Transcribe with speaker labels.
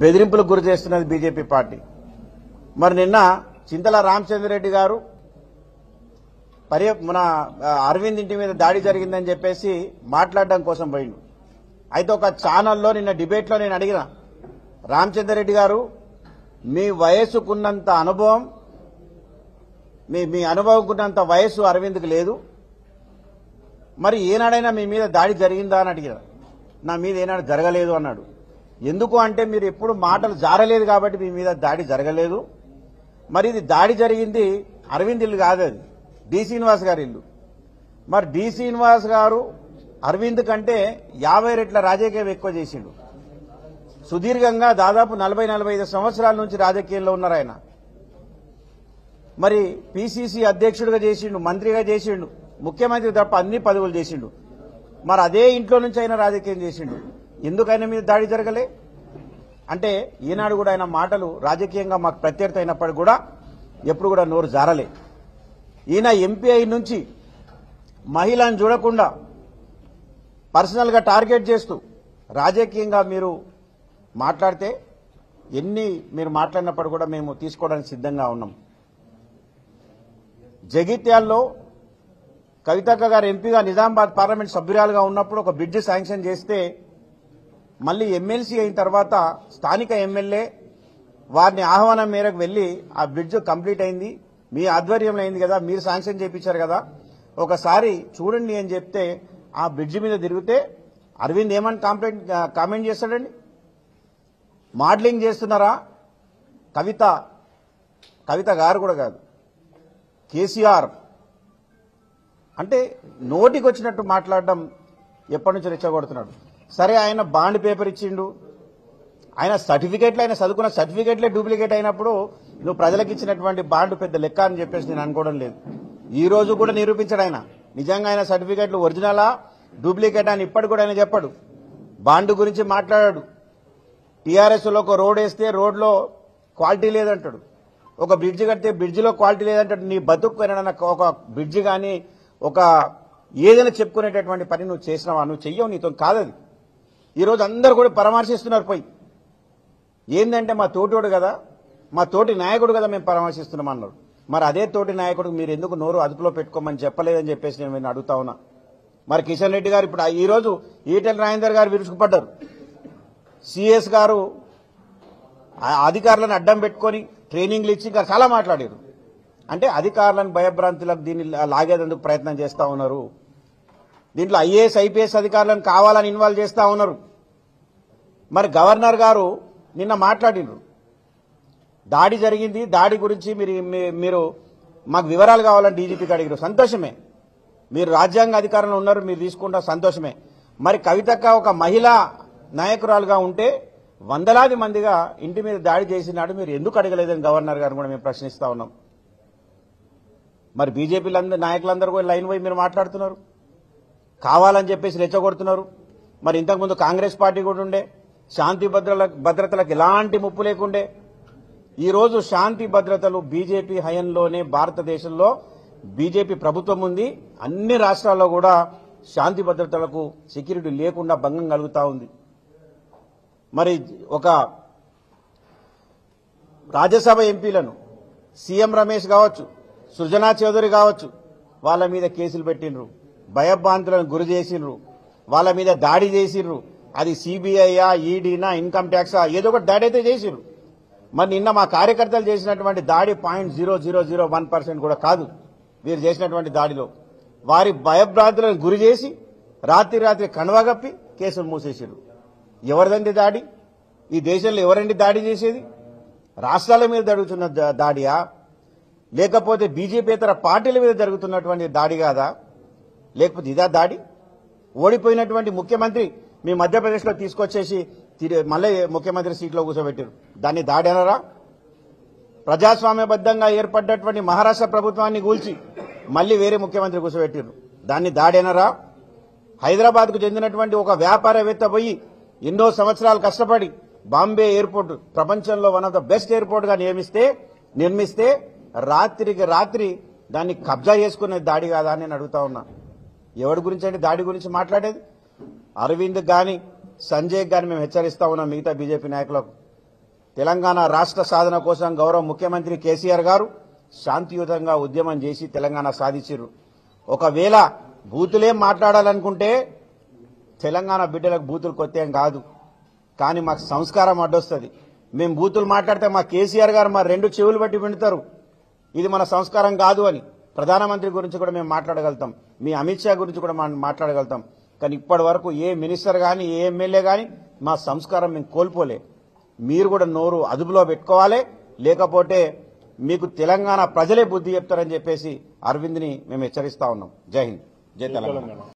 Speaker 1: బెదిరింపులకు గురి చేస్తున్నది బీజేపీ పార్టీ మరి నిన్న చింతల రామచంద్రరెడ్డి గారు పర్య మన ఆ, అరవింద్ ఇంటి మీద దాడి జరిగిందని చెప్పేసి మాట్లాడడం కోసం పోయిండు అయితే ఒక ఛానల్లో నిన్న డిబేట్లో నేను అడిగిన రామచంద్రరెడ్డి గారు మీ వయసుకున్నంత అనుభవం మీ మీ అనుభవంకున్నంత వయసు అరవింద్కి లేదు మరి ఏనాడైనా మీ మీద దాడి జరిగిందా అని అడిగిన నా మీద ఏనాడు జరగలేదు అన్నాడు ఎందుకు అంటే మీరు ఎప్పుడు మాటలు జారలేదు కాబట్టి మీ మీద దాడి జరగలేదు మరి ఇది దాడి జరిగింది అరవింద్ ఇల్లు కాదు అది డి శ్రీనివాస్ గారి ఇల్లు మరి డి శ్రీనివాస్ గారు అరవింద్ కంటే యాభై రెట్ల రాజకీయం ఎక్కువ చేసిండు సుదీర్ఘంగా దాదాపు నలభై నలభై ఐదు సంవత్సరాల నుంచి రాజకీయంలో ఉన్నారు ఆయన మరి పిసిసి అధ్యక్షుడిగా చేసిండు మంత్రిగా చేసిండు ముఖ్యమంత్రి తప్ప అన్ని పదవులు చేసిండు మరి అదే ఇంట్లో నుంచి ఆయన రాజకీయం చేసిండు ఎందుకు ఆయన మీద దాడి జరగలే అంటే ఈనాడు కూడా ఆయన మాటలు రాజకీయంగా మాకు ప్రత్యర్థి అయినప్పటికీ కూడా ఎప్పుడు కూడా నోరు జారలే ఈయన ఎంపీ అయి నుంచి మహిళను చూడకుండా పర్సనల్గా టార్గెట్ చేస్తూ రాజకీయంగా మీరు మాట్లాడితే ఎన్ని మీరు మాట్లాడినప్పుడు కూడా మేము తీసుకోవడానికి సిద్ధంగా ఉన్నాం జగిత్యాల్లో కవితక్క గారు ఎంపీగా నిజామాబాద్ పార్లమెంట్ సభ్యురాలుగా ఉన్నప్పుడు ఒక బ్రిడ్జ్ శాంక్షన్ చేస్తే మళ్ళీ ఎమ్మెల్సీ అయిన తర్వాత స్థానిక ఎమ్మెల్యే వారిని ఆహ్వానం మేరకు వెళ్లి ఆ బ్రిడ్జ్ కంప్లీట్ అయింది మీ ఆధ్వర్యంలో అయింది కదా మీరు శాంక్షన్ చేయించారు కదా ఒకసారి చూడండి అని చెప్తే ఆ బ్రిడ్జ్ మీద తిరిగితే అరవింద్ ఏమని కాంప్లైంట్ కామెంట్ చేస్తాడండి మోడలింగ్ చేస్తున్నారా కవిత కవిత గారు కూడా కాదు కేసీఆర్ అంటే నోటికి వచ్చినట్టు మాట్లాడడం ఎప్పటి నుంచో రెచ్చగొడుతున్నాడు సరే ఆయన బాండ్ పేపర్ ఇచ్చిండు ఆయన సర్టిఫికేట్లు ఆయన చదువుకున్న సర్టిఫికేట్లే డూప్లికేట్ అయినప్పుడు నువ్వు ప్రజలకు ఇచ్చినటువంటి బాండ్ పెద్ద లెక్క అని చెప్పేసి నేను అనుకోవడం లేదు ఈ రోజు కూడా నిరూపించాడు ఆయన నిజంగా ఆయన సర్టిఫికేట్లు ఒరిజినలా డూప్లికేట్ అని ఇప్పటికి కూడా ఆయన చెప్పాడు బాండ్ గురించి మాట్లాడాడు టీఆర్ఎస్ లో ఒక రోడ్ వేస్తే రోడ్లో క్వాలిటీ లేదంటాడు ఒక బ్రిడ్జ్ కడితే బ్రిడ్జిలో క్వాలిటీ లేదంటాడు నీ బతుకు ఒక బ్రిడ్జ్ కానీ ఒక ఏదైనా చెప్పుకునేటటువంటి పని నువ్వు చేసినావా నువ్వు చెయ్యవు నీతో కాదది ఈరోజు అందరు కూడా పరామర్శిస్తున్నారు పోయి ఏందంటే మా తోటోడు కదా మా తోటి నాయకుడు కదా మేము పరామర్శిస్తున్నాం అన్నారు మరి అదే తోటి నాయకుడు మీరు ఎందుకు నోరు అదుపులో పెట్టుకోమని చెప్పలేదని చెప్పేసి నేను వీళ్ళని అడుగుతా ఉన్నా మరి కిషన్ రెడ్డి గారు ఇప్పుడు ఈ రోజు ఈటెల రాజేందర్ గారు విరుచుకుపడ్డారు సిఎస్ గారు ఆ అధికారులను అడ్డం పెట్టుకొని ట్రైనింగ్లు ఇచ్చి ఇంకా చాలా మాట్లాడారు అంటే అధికారులను భయభ్రాంతులకు దీన్ని లాగేందుకు ప్రయత్నం చేస్తా ఉన్నారు దీంట్లో ఐఏఎస్ ఐపీఎస్ అధికారులను కావాలని ఇన్వాల్వ్ చేస్తా ఉన్నారు మరి గవర్నర్ గారు నిన్న మాట్లాడినారు దాడి జరిగింది దాడి గురించి మీరు మీ- మీరు మాకు వివరాలు కావాలని డీజీపీకి అడిగారు సంతోషమే మీరు రాజ్యాంగ అధికారంలో ఉన్నారు మీరు తీసుకుంటా సంతోషమే మరి కవితక్క ఒక మహిళా నాయకురాలుగా ఉంటే వందలాది మందిగా ఇంటి మీద దాడి చేసినాడు మీరు ఎందుకు అడగలేదని గవర్నర్ గారు కూడా మేము ప్రశ్నిస్తా ఉన్నాం మరి బీజేపీలందరూ నాయకులందరూ కూడా లైన్ పోయి మీరు మాట్లాడుతున్నారు కావాలని చెప్పేసి రెచ్చగొడుతున్నారు మరి ఇంతకుముందు కాంగ్రెస్ పార్టీ కూడా ఉండే శాంతి భద్రల భద్రతలకు ఎలాంటి ముప్పు లేకుండే ఈ రోజు శాంతి భద్రతలు బీజేపీ హయంలోనే భారతదేశంలో బీజేపీ ప్రభుత్వం ఉంది అన్ని రాష్ట్రాల్లో కూడా శాంతి భద్రతలకు సెక్యూరిటీ లేకుండా భంగం కలుగుతా ఉంది మరి ఒక రాజ్యసభ ఎంపీలను సీఎం రమేష్ కావచ్చు సృజనా చౌదరి కావచ్చు వాళ్ళ మీద కేసులు పెట్టిండ్రు భయభ్రాంతులను గురి చేసిండ్రు వాళ్ళ మీద దాడి చేసిండ్రు అది సిబిఐయా ఈడీనా ఇన్కమ్ ట్యాక్సా ఏదో ఒక దాడి అయితే చేసిండ్రు మరి నిన్న మా కార్యకర్తలు చేసినటువంటి దాడి point zero zero zero one percent కూడా కాదు వీరు చేసినటువంటి దాడిలో వారి భయభ్రాంతులను గురి చేసి రాత్రి రాత్రి కణవగప్పి కేసులు మూసేసారు ఎవరిదండి దాడి ఈ దేశంలో ఎవరండి దాడి చేసేది రాష్ట్రాల మీద జరుగుతున్న దా- దాడియా లేకపోతే బీజేపీతర పార్టీల మీద జరుగుతున్నటువంటి దాడి కాదా లేకపోతే ఇదా దాడి ఓడిపోయినటువంటి ముఖ్యమంత్రి మీ మధ్యప్రదేశ్లో తీసుకొచ్చేసి తిరి- మళ్ళీ ముఖ్యమంత్రి సీట్లో కూర్చోబెట్టారు దాన్ని దాడి అనరా ప్రజాస్వామ్యబద్ధంగా ఏర్పడ్డటువంటి మహారాష్ట్ర ప్రభుత్వాన్ని కూల్చి మళ్ళీ వేరే ముఖ్యమంత్రి కూర్చోబెట్టారు దాన్ని దాడేనరా హైదరాబాద్కు చెందినటువంటి ఒక వ్యాపారవేత్త పోయి ఎన్నో సంవత్సరాలు కష్టపడి బాంబే ఎయిర్పోర్ట్ ప్రపంచంలో one of the best airport గా నియమిస్తే నిర్మిస్తే రాత్రికి రాత్రి దాన్ని కబ్జా చేసుకునే దాడి కాదా అని నేను అడుగుతా ఉన్నా ఎవరి గురించి అంటే దాడి గురించి మాట్లాడేది అరవింద్ గాని సంజయ్ గాని మేము హెచ్చరిస్తా ఉన్నాం మిగతా బీజేపీ నాయకులకు తెలంగాణ రాష్ట్ర సాధన కోసం గౌరవ ముఖ్యమంత్రి కేసీఆర్ గారు శాంతియుతంగా ఉద్యమం చేసి తెలంగాణ సాధించారు ఒకవేళ బూతులేం మాట్లాడాలనుకుంటే తెలంగాణ బిడ్డలకు బూతులు కొత్తేం కాదు కానీ మాకు సంస్కారం అడ్డొస్తుంది మేము బూతులు మాట్లాడితే మా కేసీఆర్ గారు మా రెండు చెవులు బట్టి వింటారు ఇది మన సంస్కారం కాదు అని ప్రధానమంత్రి గురించి కూడా మేము మాట్లాడగలుగుతాం మీ అమిత్ షా గురించి కూడా మనం మాట్లాడగలుగుతాం కానీ ఇప్పటి వరకు ఏ మినిస్టర్ కానీ ఏ ఎమ్మెల్యే కానీ మా సంస్కారం మేము కోల్పోలే మీరు కూడా నోరు అదుపులో పెట్టుకోవాలి లేకపోతే మీకు తెలంగాణ ప్రజలే బుద్ధి చెప్తారని చెప్పేసి అరవింద్ని మేము హెచ్చరిస్తా ఉన్నాం జై హింద్ జై తెలంగాణ